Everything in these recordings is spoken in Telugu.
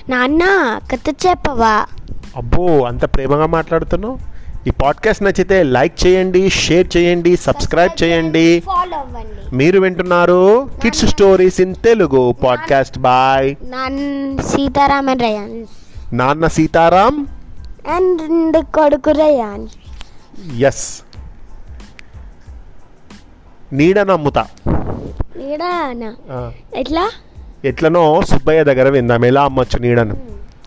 నాన్న కథ చెప్పవా అబ్బో అంత ప్రేమగా మాట్లాడుతున్నావు ఈ పాడ్కాస్ట్ నచ్చితే లైక్ చేయండి షేర్ చేయండి సబ్స్క్రైబ్ చేయండి ఫాలో అవ్వండి మీరు వింటున్నారు kids stories in Telugu podcast by నాన్న సీతారామన్ రయాన్ నాన్న సీతారాం అండ్ రెండు కొడుకు రయాన్ ఎస్ నీడ నమ్ముతా నీడానా ఆ, ఎట్లా ఎట్లనో సుబ్బయ్య దగ్గర విందాం ఎలా అమ్మొచ్చు నీడను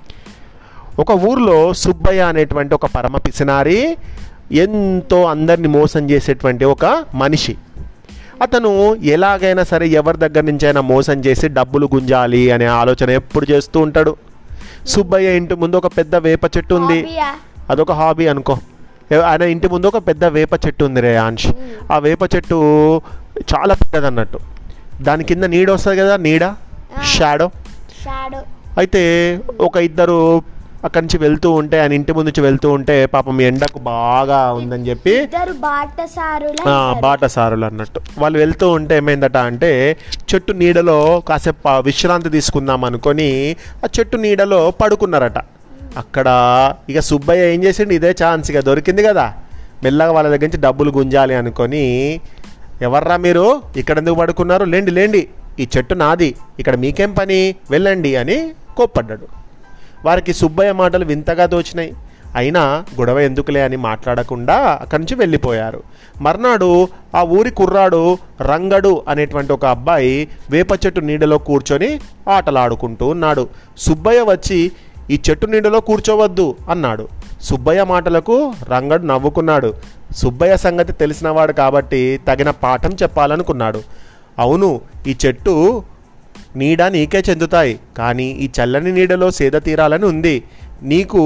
ఒక ఊర్లో సుబ్బయ్య అనేటువంటి ఒక పరమ పిసినారి ఎంతో అందరిని మోసం చేసేటువంటి ఒక మనిషి అతను ఎలాగైనా సరే ఎవరి దగ్గర నుంచి అయినా మోసం చేసి డబ్బులు గుంజాలి అనే ఆలోచన ఎప్పుడు చేస్తూ ఉంటాడు సుబ్బయ్య ఇంటి ముందు ఒక పెద్ద వేప చెట్టు ఉంది హాబీయా? అదొక హాబీ అనుకో ఎ- ఆయన ఇంటి ముందు ఒక పెద్ద వేప చెట్టు ఉంది రే ఆంష్ ఆ వేప చెట్టు చాలా పెద్దది అన్నట్టు దాని కింద నీడ వస్తుంది కదా నీడ షాడో షాడో అయితే ఒక ఇద్దరు అక్కడి నుంచి వెళ్తూ ఉంటే ఆయన ఇంటి ముందు నుంచి వెళ్తూ ఉంటే పాపం ఎండకు బాగా ఉందని చెప్పి ఇద్దరు బాటసారులు ఆ, అంటారు. బాటసారులు అన్నట్టు వాళ్ళు వెళ్తూ ఉంటే ఏమైందట అంటే చెట్టు నీడలో కాసేపు ఆ విశ్రాంతి తీసుకుందాం అనుకొని ఆ చెట్టు నీడలో పడుకున్నారట అక్కడ ఇక సుబ్బయ్య ఏం చేసిండు ఇదే ఛాన్స్ ఇక దొరికింది కదా మెల్లగా వాళ్ళ దగ్గర నుంచి డబ్బులు గుంజాలి అనుకొని ఎవర్రా మీరు ఇక్కడ ఎందుకు పడుకున్నారు లేండి లేండి ఈ చెట్టు నాది ఇక్కడ మీకేం పని వెళ్ళండి అని కోప్పడ్డాడు వారికి సుబ్బయ్య మాటలు వింతగా దోచినాయి అయినా గొడవ ఎందుకులే అని మాట్లాడకుండా అక్కడి నుంచి వెళ్ళిపోయారు మర్నాడు ఆ ఊరి కుర్రాడు రంగడు అనేటువంటి ఒక అబ్బాయి వేప చెట్టు నీడలో కూర్చొని ఆటలాడుకుంటూ ఉన్నాడు సుబ్బయ్య వచ్చి ఈ చెట్టు నీడలో కూర్చోవద్దు అన్నాడు సుబ్బయ్య మాటలకు రంగడు నవ్వుకున్నాడు సుబ్బయ్య సంగతి తెలిసినవాడు కాబట్టి తగిన పాఠం చెప్పాలనుకున్నాడు అవును ఈ చెట్టు నీడ నీకే చెందుతాయి కానీ ఈ చల్లని నీడలో సేద తీరాలని ఉంది నీకు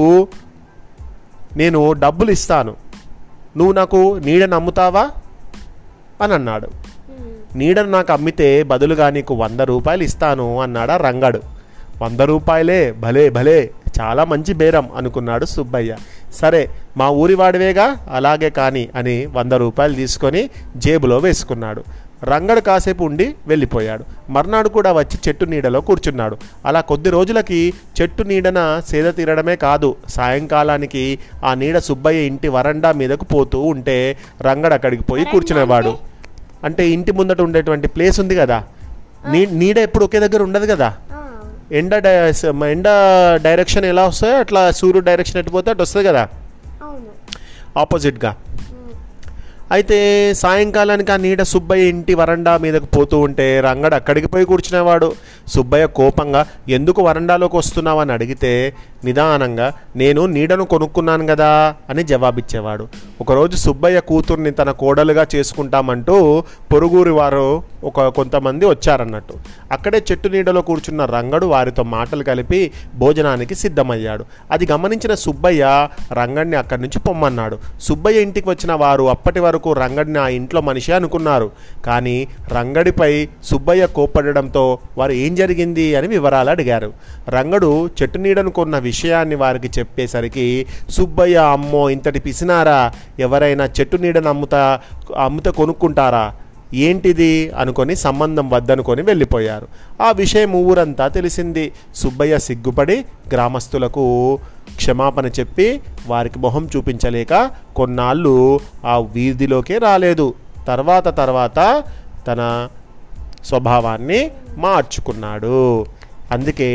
నేను డబ్బులు ఇస్తాను నువ్వు నాకు నీడ నమ్ముతావా అని అన్నాడు నీడను నాకు అమ్మితే బదులుగా నీకు వంద రూపాయలు ఇస్తాను అన్నాడా రంగడు వంద రూపాయలే భలే భలే చాలా మంచి బేరం అనుకున్నాడు సుబ్బయ్య సరే మా ఊరి వాడివేగా అలాగే కానీ అని వంద రూపాయలు తీసుకొని జేబులో వేసుకున్నాడు రంగడు కాసేపు ఉండి వెళ్ళిపోయాడు మర్నాడు కూడా వచ్చి చెట్టు నీడలో కూర్చున్నాడు అలా కొద్ది రోజులకి చెట్టు నీడన సేద తీరడమే కాదు సాయంకాలానికి ఆ నీడ సుబ్బయ్య ఇంటి వరండా మీదకు పోతూ ఉంటే రంగడు అక్కడికి పోయి కూర్చునేవాడు అంటే ఇంటి ముందట ఉండేటువంటి ప్లేస్ ఉంది కదా నీ నీడ ఎప్పుడు ఒకే దగ్గర ఉండదు కదా ఆ, ఎండ డై ఎండ డైరెక్షన్ ఎలా వస్తాయో అట్లా సూర్యుడు డైరెక్షన్ ఎటు పోతే అటు వస్తుంది కదా అవును ఆపోజిట్గా అయితే సాయంకాలానికి ఆ నీడ సుబ్బయ్య ఇంటి వరండా మీదకు పోతూ ఉంటే రంగడు అక్కడికి పోయి కూర్చునేవాడు సుబ్బయ్య కోపంగా ఎందుకు వరండాలోకి వస్తున్నావు అని అడిగితే నిదానంగా నేను నీడను కొనుక్కున్నాను కదా అని జవాబిచ్చేవాడు ఒకరోజు సుబ్బయ్య కూతుర్ని తన కోడలుగా చేసుకుంటామంటూ పొరుగురి వారు ఒక కొంతమంది వచ్చారన్నట్టు అక్కడే చెట్టు నీడలో కూర్చున్న రంగడు వారితో మాటలు కలిపి భోజనానికి సిద్ధమయ్యాడు అది గమనించిన సుబ్బయ్య రంగడిని అక్కడి నుంచి పొమ్మన్నాడు సుబ్బయ్య ఇంటికి వచ్చిన వారు అప్పటి వరకు రంగడిని ఆ ఇంట్లో మనిషి అనుకున్నారు కానీ రంగడిపై సుబ్బయ్య కోప్పడడంతో వారు ఏం జరిగింది అని వివరాలు అడిగారు రంగడు చెట్టు నీడను కొన్న విషయాన్ని వారికి చెప్పేసరికి సుబ్బయ్య అమ్మో ఇంతటి పిసినారా ఎవరైనా చెట్టు నీడను అమ్ముతా అమ్ముతా కొనుక్కుంటారా ఏంటిది అనుకొని సంబంధం వద్దనుకొని వెళ్ళిపోయారు ఆ విషయం ఊరంతా తెలిసింది సుబ్బయ్య సిగ్గుపడి గ్రామస్తులకు క్షమాపణ చెప్పి వారికి మొహం చూపించలేక కొన్నాళ్ళు ఆ వీధిలోకే రాలేదు తర్వాత తర్వాత తన స్వభావాన్ని మార్చుకున్నాడు అందుకే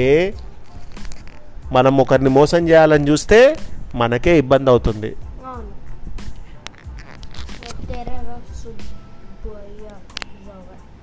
మనం ఒకరిని మోసం చేయాలని చూస్తే మనకే ఇబ్బంది అవుతుంది అవును తెర సుబ్బయ్య